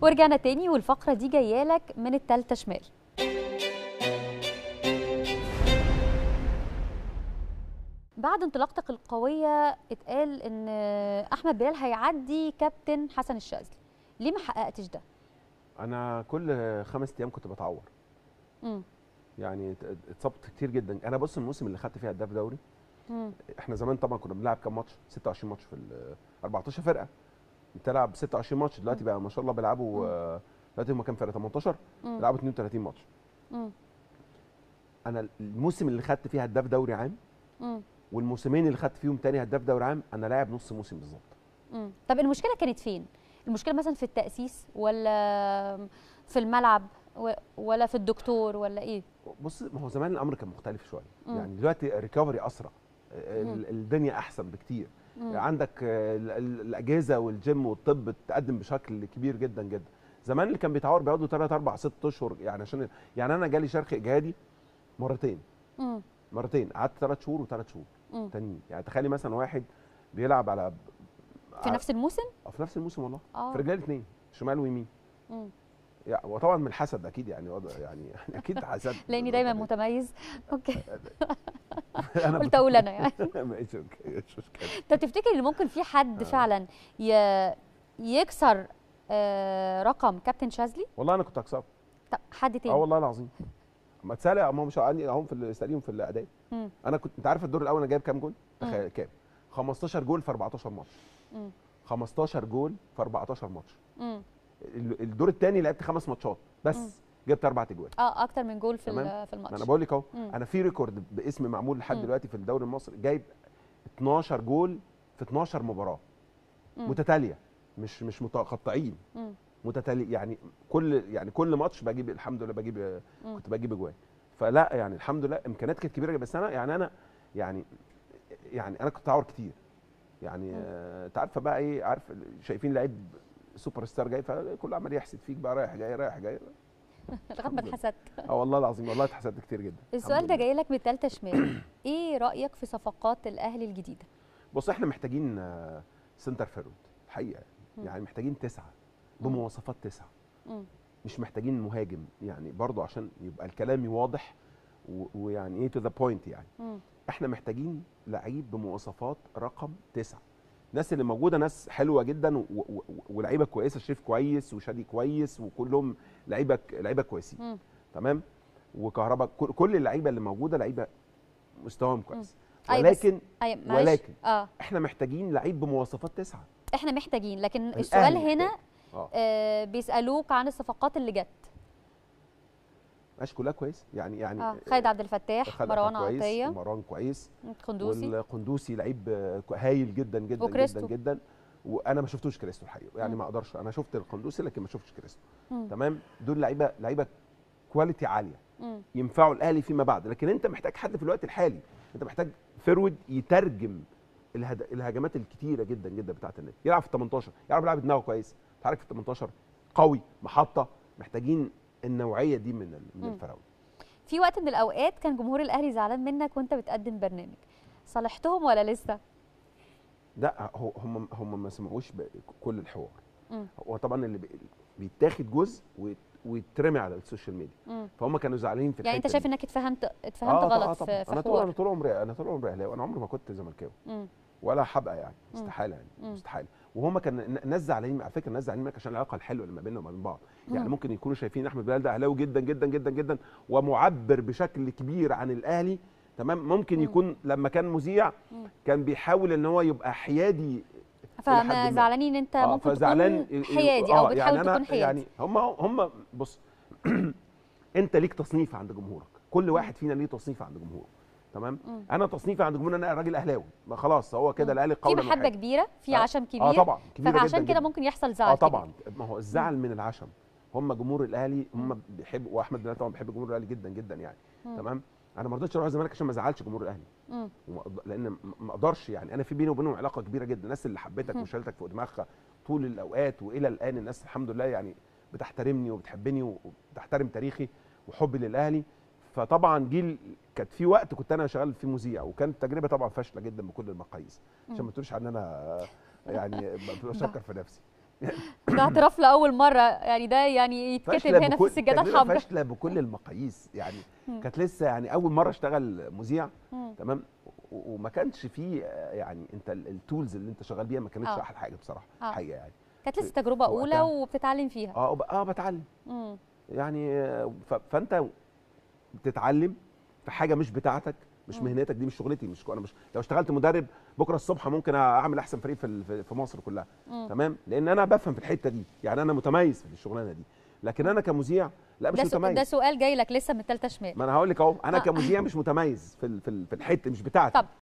ورجعنا تاني والفقره دي جايه لك من التالتة شمال بعد انطلاقتك القويه اتقال ان احمد بلال هيعدي كابتن حسن الشاذلي ليه ما حققتش ده انا كل خمس ايام كنت بتعور امم يعني ات- اتصبت كتير جدا انا بص الموسم اللي خدت فيه هداف دوري امم احنا زمان طبعا كنا بنلعب كام ماتش 26 ماتش في ال 14 فرقه بتلعب 26 ماتش دلوقتي بقى ما شاء الله بيلعبوا آه، دلوقتي هم كام فرقه 18 مم. بيلعبوا 32 ماتش امم انا الموسم اللي خدت فيه هداف دوري عام امم والموسمين اللي خدت فيهم تاني هداف دوري عام انا لاعب نص موسم بالظبط امم طب المشكله كانت فين المشكله مثلا في التاسيس ولا في الملعب و- ولا في الدكتور ولا ايه بص ما هو زمان الامر كان مختلف شويه مم. يعني دلوقتي ريكفري اسرع ال- الدنيا احسن بكتير مم. عندك آه، ال- ال- الاجهزه والجيم والطب تقدم بشكل كبير جدا جدا زمان اللي كان بيتعور بيقعدوا 3 4 6 اشهر يعني عشان يعني انا جالي شرخ اجهادي مرتين امم مرتين قعدت 3 شهور وثلاث شهور مم. تانيين يعني تخيلي مثلا واحد بيلعب على في نفس الموسم آه، في نفس الموسم والله اه في رجلين الاثنين شمال ويمين مم. يعني وطبعا من الحسد اكيد يعني وضع- يعني يعني اكيد حسد لاني دايما متميز اوكي انا قلت اقول انا يعني ماشي اوكي مش مشكله طب تفتكر ان ممكن في حد فعلا ي... يكسر آه رقم كابتن شاذلي والله انا كنت هكسبه طب حد اه تاني والله العظيم ما تسالي هم مش عندي اهم في الاستاديوم في الاداء مم. انا كنت انت عارف الدور الاول انا جايب كام جول؟ مم. تخيل كام؟ 15 جول في 14 ماتش مم. 15 جول في 14 ماتش مم. ال- الدور الثاني لعبت خمس ماتشات مم. بس جبت اربع اجوال اه اكتر من جول في تمام. ال- في ما الماتش انا بقول لك اهو مم. انا في ريكورد باسم معمول لحد مم. دلوقتي في الدوري المصري جايب 12 جول في 12 مباراه مم. متتاليه مش مش متقطعين مم. متتالي يعني كل يعني كل ماتش بجيب الحمد لله بجيب مم. كنت بجيب اجوان فلا يعني الحمد لله امكانيات كانت كبيره بس انا يعني انا يعني يعني انا كنت عور كتير يعني مم. آه، انت عارفه بقى ايه عارف شايفين لعيب سوبر ستار جاي فكله عمال يحسد فيك بقى رايح جاي رايح جاي لغايه ما اتحسدت اه والله العظيم والله اتحسدت كتير جدا السؤال الحمد ده لله. جاي لك من التالتة شمال ايه رايك في صفقات الاهلي الجديده بص احنا محتاجين آه، سنتر فيرود الحقيقه مم. يعني محتاجين تسعه مم. بمواصفات تسعه مم. مش محتاجين مهاجم يعني برضو عشان يبقى الكلام واضح و- ويعني ايه تو ذا بوينت يعني مم. احنا محتاجين لعيب بمواصفات رقم تسعة الناس اللي موجوده ناس حلوه جدا و- و- و- ولاعيبه كويسه شريف كويس وشادي كويس وكلهم لعيبه لعيبه كويسين مم. تمام وكهرباء كل- كل اللعيبه اللي موجوده لعيبه مستواهم كويس أي بس- ولكن اي معلش ولكن اه احنا محتاجين لعيب بمواصفات تسعة احنا محتاجين لكن الأهلي السؤال هنا محتاج. اه آه بيسالوك عن الصفقات اللي جت ماشي كلها كويس يعني يعني اه خالد عبد الفتاح خالد مروان كويس عطيه مروان كويس قندوسي والقندوسي لعيب آه، هايل جدا جدا وكريستو. جدا جدا وانا ما شفتوش كريستو الحقيقه يعني مم. ما اقدرش انا شفت القندوسي لكن ما شفتش كريستو مم. تمام دول لعيبه لعيبه كواليتي عاليه مم. ينفعوا الاهلي فيما بعد لكن انت محتاج حد في الوقت الحالي انت محتاج فيرود يترجم الهد... الهجمات الكتيره جدا جدا بتاعت النادي يلعب في ال 18 يعرف يلعب دماغه كويس يتحرك في ال 18 قوي محطه محتاجين النوعيه دي من ال- من مم. الفراوده في وقت من الاوقات كان جمهور الاهلي زعلان منك وانت بتقدم برنامج صالحتهم ولا لسه لا هو هم هم ما سمعوش ب- كل الحوار مم. هو طبعا اللي بي- بيتاخد جزء ويت- ويترمي على السوشيال ميديا مم. فهم كانوا زعلانين في يعني انت الحتة شايف دي. انك اتفهمت اتفهمت آه طبعاً، غلط طبعاً. في انا في طول انا حوار طول عمري انا طول عمري اهلاوي انا عمري ما كنت زملكاوي مم. ولا هبقى يعني مم. استحاله يعني مم. استحاله وهم كان ن- ناس زعلانين على فكره ناس زعلانين منك عشان العلاقه الحلوه اللي ما بيننا وما بين بعض يعني مم. ممكن يكونوا شايفين احمد بلال ده اهلاوي جدا جدا جدا جدا ومعبر بشكل كبير عن الاهلي تمام ممكن مم. يكون لما كان مذيع مم. كان بيحاول ان هو يبقى حيادي لحد فما ما. زعلانين انت آه، ممكن فزعلان تكون حيادي او بتحاول يعني أنا تكون حيادي يعني هم هم بص انت ليك تصنيف عند جمهورك كل واحد فينا ليه تصنيف عند جمهوره تمام مم. انا تصنيفي عند جمهوري انا راجل اهلاوي ما خلاص هو كده مم. الاهلي في قولا محبه واحدا. كبيره في آه. عشم كبير اه طبعا كبيره فعشان جدا كده جدا. ممكن يحصل زعل اه كبير. طبعا ما هو الزعل من العشم هم جمهور الاهلي هم بيحبوا واحمد بلال طبعا بيحب جمهور الاهلي جدا جدا يعني مم. تمام انا ما رضيتش اروح الزمالك عشان ما ازعلش جمهور الاهلي مم. وما أقد- لان م- ما اقدرش يعني انا في بيني وبينهم علاقه كبيره جدا الناس اللي حبيتك مم. وشالتك فوق دماغها طول الاوقات والى الان الناس الحمد لله يعني بتحترمني وبتحبني وبتحترم تاريخي وحبي للاهلي فطبعا جيل كانت في وقت كنت انا شغال في مذيع وكانت تجربه طبعا فاشله جدا بكل المقاييس عشان مم. ما تقولش ان انا يعني ب- بشكر في نفسي ده اعتراف لاول مره يعني ده يعني يتكتب فاشله هنا في بكل السجاده تجربة الحمراء فاشله بكل المقاييس يعني مم. كانت لسه يعني اول مره اشتغل مذيع مم. تمام و- وما كانش فيه آه، يعني انت ال- التولز اللي انت شغال بيها ما كانتش آه. احلى حاجه بصراحه آه. حقيقه يعني كانت لسه تجربه في اولى وقتها. وبتتعلم فيها اه وب- اه بتعلم مم. يعني آه، ف- فانت بتتعلم في حاجه مش بتاعتك مش مم. مهنتك دي مش شغلتي مش انا مش لو اشتغلت مدرب بكره الصبح ممكن اعمل احسن فريق في ال- في- في مصر كلها مم. تمام لان انا بفهم في الحته دي يعني انا متميز في الشغلانه دي لكن انا كمذيع لا مش ده, سو... متميز ده سؤال جاي لك لسه من الثالثه شمال ما انا هقول لك اهو انا آه. كمذيع مش متميز في ال- في ال- في الحته مش بتاعتي طب